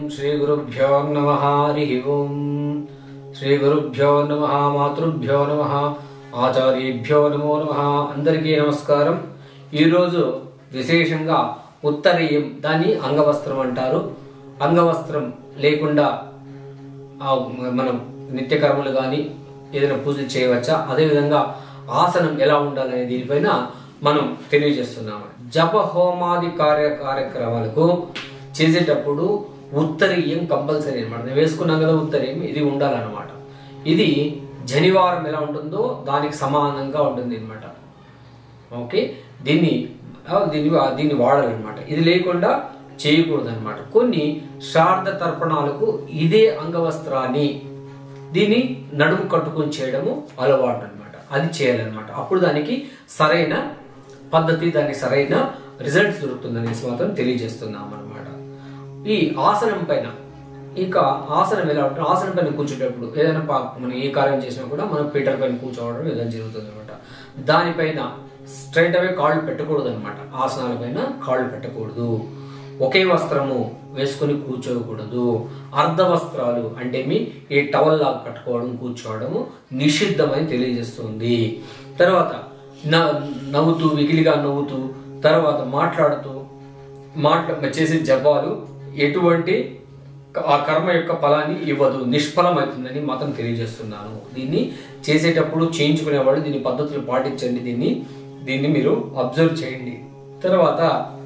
శ్రీ గురుభ్యో నమ హరి ఓం శ్రీ గురుభ్యో నమ మాతృభ్యో నమ ఆచార్యేభ్యో నమో నమ అందరికీ నమస్కారం ఈరోజు విశేషంగా ఉత్తరీయం దాన్ని అంగవస్త్రం అంటారు అంగవస్త్రం లేకుండా ఆ మనం నిత్యకర్మలు కానీ ఏదైనా పూజలు చేయవచ్చా అదేవిధంగా ఆసనం ఎలా ఉండాలనే దీనిపైన మనం తెలియజేస్తున్నాము జప హోమాది కార్య కార్యక్రమాలకు చేసేటప్పుడు ఉత్తరీయం కంపల్సరీ అనమాట నేను వేసుకున్నాం కదా ఉత్తరీయం ఇది ఉండాలన్నమాట ఇది జనివారం ఎలా ఉంటుందో దానికి సమానంగా ఉంటుంది అనమాట ఓకే దీన్ని ఆ, దీన్ని దీన్ని వాడాలన్నమాట ఇది లేకుండా చేయకూడదు అనమాట కొన్ని శ్రాద్ధ తర్పణాలకు ఇదే అంగవస్త్రాన్ని దీన్ని నడుము కట్టుకొని చేయడము అలవాటు అనమాట అది చేయాలన్నమాట అప్పుడు దానికి సరైన పద్ధతి దానికి సరైన రిజల్ట్స్ దొరుకుతుందనేసి మాత్రం తెలియజేస్తున్నాం అనమాట ఈ ఆసనం పైన ఇక ఆసనం ఎలా ఉంటుంది ఆసనం పైన కూర్చునేటప్పుడు ఏదైనా పా- మనం ఏ కార్యం చేసినా కూడా మనం పీటర్ పైన కూర్చోవడం ఏదైనా జరుగుతుంది అనమాట దానిపైన స్ట్రైట్ అవే కాళ్ళు పెట్టకూడదు అనమాట ఆసనాల పైన కాళ్ళు పెట్టకూడదు ఒకే వస్త్రము వేసుకొని కూర్చోకూడదు అర్ధ వస్త్రాలు అంటే మీ ఈ టవల్ లాగా కట్టుకోవడం కూర్చోవడము నిషిద్ధమని తెలియజేస్తుంది తర్వాత న- నవ్వుతూ విగిలిగా నవ్వుతూ తర్వాత మాట్లాడుతూ మాట్లా చేసే జపాలు ఎటువంటి ఆ కర్మ యొక్క ఫలాన్ని ఇవ్వదు నిష్ఫలమవుతుందని మాత్రం తెలియజేస్తున్నాను దీన్ని చేసేటప్పుడు చేయించుకునే వాళ్ళు దీని పద్ధతులు పాటించండి దీన్ని దీన్ని మీరు అబ్జర్వ్ చేయండి తర్వాత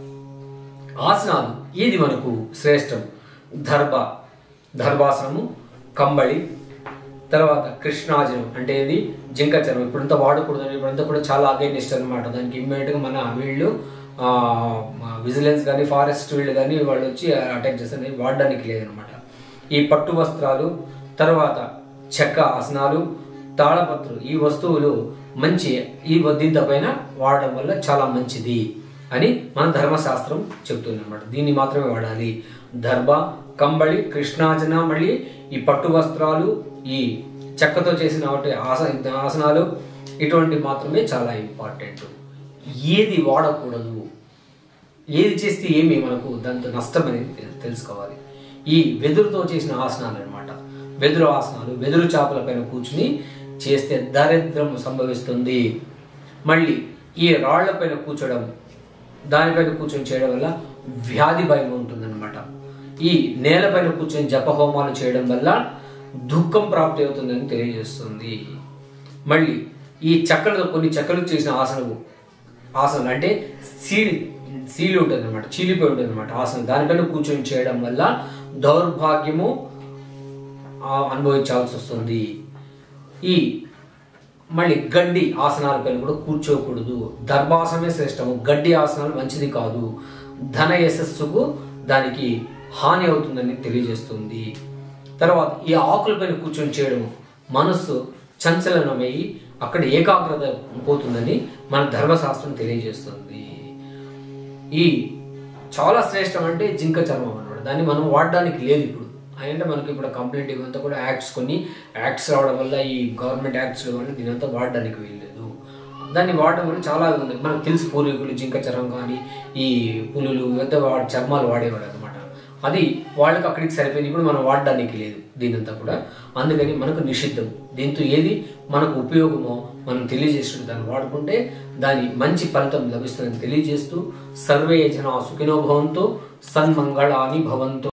ఆసనాలు ఏది మనకు శ్రేష్టం దర్భ దర్భాసనము కంబళి తర్వాత కృష్ణాజనం అంటే ఇది జింక చర్మం ఇప్పుడంతా వాడకూడదు ఇప్పుడంతా కూడా చాలా అగైనిస్ట్ అనమాట దానికి ఇమ్మీడియట్గా మన వీళ్ళు విజిలెన్స్ కానీ ఫారెస్ట్ వీళ్ళు కానీ వాళ్ళు వచ్చి అటాక్ చేస్తారు ఇది వాడడానికి లేదనమాట ఈ పట్టు వస్త్రాలు తర్వాత చెక్క ఆసనాలు తాళపత్రు ఈ వస్తువులు మంచి ఈ దీంతో పైన వాడడం వల్ల చాలా మంచిది అని మన ధర్మశాస్త్రం చెప్తుంది అనమాట దీన్ని మాత్రమే వాడాలి దర్భ కంబళి కృష్ణాజన మళ్ళీ ఈ పట్టు వస్త్రాలు ఈ చెక్కతో చేసిన వాటి ఆస ఆసనాలు ఇటువంటి మాత్రమే చాలా ఇంపార్టెంట్ ఏది వాడకూడదు ఏది చేస్తే ఏమి మనకు దాంతో నష్టం అనేది తెలు- తెలుసుకోవాలి ఈ వెదురుతో చేసిన ఆసనాలు అనమాట వెదురు ఆసనాలు వెదురు చేపల పైన కూర్చుని చేస్తే దారిద్ర్యం సంభవిస్తుంది మళ్ళీ ఈ రాళ్ల పైన కూర్చోవడం దానిపైన కూర్చొని చేయడం వల్ల వ్యాధి భయం ఉంటుందన్నమాట ఈ నేలపైన కూర్చొని జప హోమాలు చేయడం వల్ల దుఃఖం ప్రాప్తి అవుతుందని తెలియజేస్తుంది మళ్ళీ ఈ చెక్కలతో కొన్ని చెక్కలు చేసిన ఆసనము ఆసనం అంటే సీల్ సీలి ఉంటుంది అనమాట చీలిపోయి ఉంటుంది అనమాట ఆసనం దానిపైన కూర్చొని చేయడం వల్ల దౌర్భాగ్యము ఆ, అనుభవించాల్సి వస్తుంది ఈ మళ్ళీ గడ్డి ఆసనాలపైన కూడా కూర్చోకూడదు దర్భాసనమే శ్రేష్టము గడ్డి ఆసనాలు మంచిది కాదు ధన యశస్సుకు దానికి హాని అవుతుందని తెలియజేస్తుంది తర్వాత ఈ ఆకులపైన కూర్చొని చేయడము మనస్సు చంచలనమయ్యి అక్కడ ఏకాగ్రత పోతుందని మన ధర్మశాస్త్రం తెలియజేస్తుంది ఈ చాలా శ్రేష్టం అంటే జింక చర్మం అన్నమాట దాన్ని మనం వాడడానికి లేదు ఇప్పుడు అంటే మనకి ఇప్పుడు కంప్లీట్ ఇవంతా కూడా యాక్ట్స్ కొన్ని యాక్ట్స్ రావడం వల్ల ఈ గవర్నమెంట్ యాక్ట్స్ వల్ల దీని అంతా వాడడానికి వీల్లేదు దాన్ని వాడడం వల్ల చాలా ఉంది మనకు తెలుసు పూర్వీకులు జింక చర్మం కానీ ఈ పులులు ఇవంతా వాడి చర్మాలు వాడేవాడు అనమాట అది వాళ్ళకి అక్కడికి సరిపోయింది ఇప్పుడు మనం వాడడానికి లేదు దీనంతా కూడా అందుకని మనకు నిషిద్ధం దీంతో ఏది మనకు ఉపయోగమో మనం తెలియజేసినట్టు దాన్ని వాడుకుంటే దాని మంచి ఫలితం లభిస్తుందని తెలియజేస్తూ సర్వే జన సుఖినో భవంతు సన్మంగళాని భవంతు